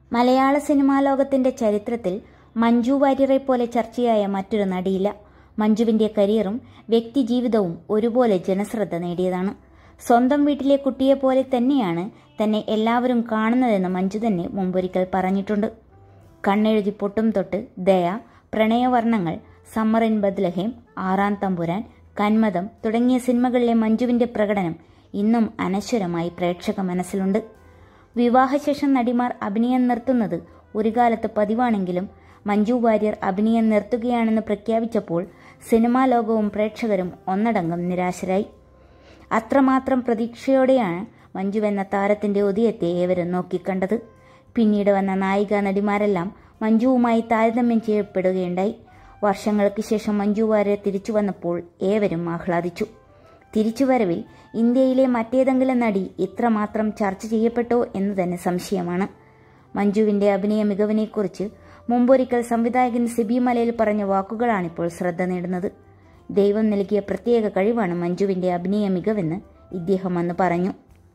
മലയാള സിനിമാ ലോകത്തിന്റെ ചരിത്രത്തിൽ മഞ്ജു വാര്യരെ പോലെ ചർച്ചയായ മറ്റൊരു നടിയില്ല മഞ്ജുവിന്റെ കരിയറും വ്യക്തിജീവിതവും ഒരുപോലെ ജനശ്രദ്ധ നേടിയതാണ് സ്വന്തം വീട്ടിലെ കുട്ടിയെപ്പോലെ തന്നെയാണ് തന്നെ എല്ലാവരും കാണുന്നതെന്ന് മഞ്ജു തന്നെ മുമ്പൊരിക്കൽ പറഞ്ഞിട്ടുണ്ട് കണ്ണെഴുതി പൊട്ടും തൊട്ട് ദയ പ്രണയവർണ്ണങ്ങൾ സമ്മർ ഇൻ ബദ്ലഹേം ആറാം തമ്പുരാൻ കന്മതം തുടങ്ങിയ സിനിമകളിലെ മഞ്ജുവിന്റെ പ്രകടനം ഇന്നും അനശ്വരമായി പ്രേക്ഷക മനസ്സിലുണ്ട് വിവാഹശേഷം നടിമാർ അഭിനയം നിർത്തുന്നത് ഒരു കാലത്ത് പതിവാണെങ്കിലും മഞ്ജു വാര്യർ അഭിനയം നിർത്തുകയാണെന്ന് പ്രഖ്യാപിച്ചപ്പോൾ സിനിമാ ലോകവും പ്രേക്ഷകരും ഒന്നടങ്കം നിരാശരായി അത്രമാത്രം പ്രതീക്ഷയോടെയാണ് മഞ്ജു എന്ന താരത്തിന്റെ ഉദയത്തെ ഏവരും നോക്കിക്കണ്ടത് പിന്നീട് വന്ന നായിക നടിമാരെല്ലാം മഞ്ജുവുമായി താരതമ്യം ചെയ്യപ്പെടുകയുണ്ടായി വർഷങ്ങൾക്ക് ശേഷം മഞ്ജു വാര്യർ തിരിച്ചു വന്നപ്പോൾ ഏവരും ആഹ്ലാദിച്ചു തിരിച്ചുവരവിൽ ഇന്ത്യയിലെ മറ്റേതെങ്കിലും നടി ഇത്രമാത്രം ചർച്ച ചെയ്യപ്പെട്ടോ എന്ന് തന്നെ സംശയമാണ് മഞ്ജുവിന്റെ അഭിനയ മികവിനെക്കുറിച്ച് മുമ്പൊരിക്കൽ സംവിധായകൻ സിബി മലയിൽ പറഞ്ഞ വാക്കുകളാണിപ്പോൾ ശ്രദ്ധ നേടുന്നത് ദൈവം നൽകിയ പ്രത്യേക കഴിവാണ് മഞ്ജുവിന്റെ അഭിനയ മികവെന്ന് ഇദ്ദേഹം അന്ന് പറഞ്ഞു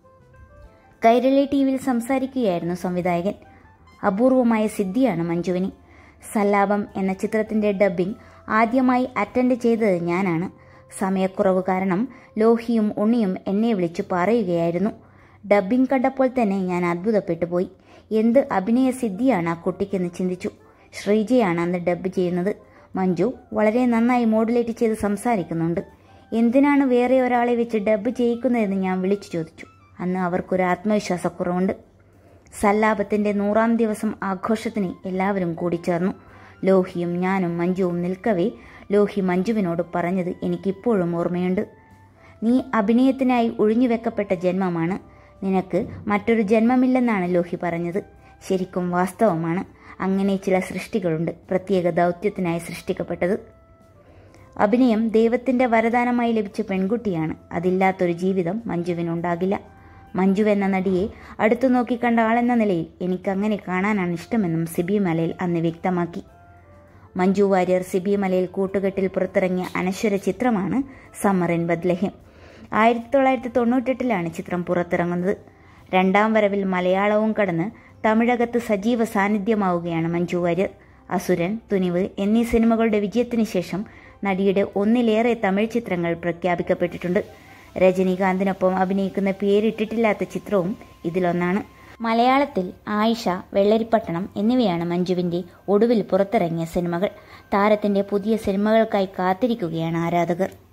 കൈരളി ടി വിയിൽ സംസാരിക്കുകയായിരുന്നു സംവിധായകൻ അപൂർവമായ സിദ്ധിയാണ് മഞ്ജുവിന് സല്ലാപം എന്ന ചിത്രത്തിന്റെ ഡബ്ബിംഗ് ആദ്യമായി അറ്റൻഡ് ചെയ്തത് ഞാനാണ് സമയക്കുറവ് കാരണം ലോഹിയും ഉണ്ണിയും എന്നെ വിളിച്ചു പറയുകയായിരുന്നു ഡബ്ബിംഗ് കണ്ടപ്പോൾ തന്നെ ഞാൻ അത്ഭുതപ്പെട്ടു പോയി എന്ത് അഭിനയ സിദ്ധിയാണ് ആ കുട്ടിക്കെന്ന് ചിന്തിച്ചു ശ്രീജയാണ് അന്ന് ഡബ്ബ് ചെയ്യുന്നത് മഞ്ജു വളരെ നന്നായി മോഡുലേറ്റ് ചെയ്ത് സംസാരിക്കുന്നുണ്ട് എന്തിനാണ് വേറെ ഒരാളെ വെച്ച് ഡബ്ബ് ചെയ്യിക്കുന്നതെന്ന് ഞാൻ വിളിച്ചു ചോദിച്ചു അന്ന് അവർക്കൊരു ആത്മവിശ്വാസക്കുറവുണ്ട് സല്ലാപത്തിന്റെ നൂറാം ദിവസം ആഘോഷത്തിന് എല്ലാവരും കൂടിച്ചേർന്നു ലോഹിയും ഞാനും മഞ്ജുവും നിൽക്കവേ ലോഹി മഞ്ജുവിനോട് പറഞ്ഞത് എനിക്കിപ്പോഴും ഓർമ്മയുണ്ട് നീ അഭിനയത്തിനായി ഒഴിഞ്ഞുവെക്കപ്പെട്ട ജന്മമാണ് നിനക്ക് മറ്റൊരു ജന്മമില്ലെന്നാണ് ലോഹി പറഞ്ഞത് ശരിക്കും വാസ്തവമാണ് അങ്ങനെ ചില സൃഷ്ടികളുണ്ട് പ്രത്യേക ദൗത്യത്തിനായി സൃഷ്ടിക്കപ്പെട്ടത് അഭിനയം ദൈവത്തിന്റെ വരദാനമായി ലഭിച്ച പെൺകുട്ടിയാണ് അതില്ലാത്തൊരു ജീവിതം മഞ്ജുവിനുണ്ടാകില്ല മഞ്ജു എന്ന നടിയെ അടുത്തു നോക്കിക്കണ്ട ആളെന്ന നിലയിൽ എനിക്കങ്ങനെ കാണാനാണ് ഇഷ്ടമെന്നും സിബി മലയിൽ അന്ന് വ്യക്തമാക്കി മഞ്ജു വാര്യർ സിബി മലയിൽ കൂട്ടുകെട്ടിൽ പുറത്തിറങ്ങിയ അനശ്വര ചിത്രമാണ് സമ്മർ ഇൻ ബദ്ലഹേം ആയിരത്തി തൊള്ളായിരത്തി തൊണ്ണൂറ്റെട്ടിലാണ് ചിത്രം പുറത്തിറങ്ങുന്നത് രണ്ടാം വരവിൽ മലയാളവും കടന്ന് തമിഴകത്ത് സജീവ സാന്നിധ്യമാവുകയാണ് മഞ്ജു വാര്യർ അസുരൻ തുനിവ് എന്നീ സിനിമകളുടെ വിജയത്തിന് ശേഷം നടിയുടെ ഒന്നിലേറെ തമിഴ് ചിത്രങ്ങൾ പ്രഖ്യാപിക്കപ്പെട്ടിട്ടുണ്ട് രജനീകാന്തിനൊപ്പം അഭിനയിക്കുന്ന പേരിട്ടിട്ടില്ലാത്ത ചിത്രവും ഇതിലൊന്നാണ് മലയാളത്തിൽ ആയിഷ വെള്ളരിപ്പട്ടണം എന്നിവയാണ് മഞ്ജുവിന്റെ ഒടുവിൽ പുറത്തിറങ്ങിയ സിനിമകൾ താരത്തിന്റെ പുതിയ സിനിമകൾക്കായി കാത്തിരിക്കുകയാണ് ആരാധകർ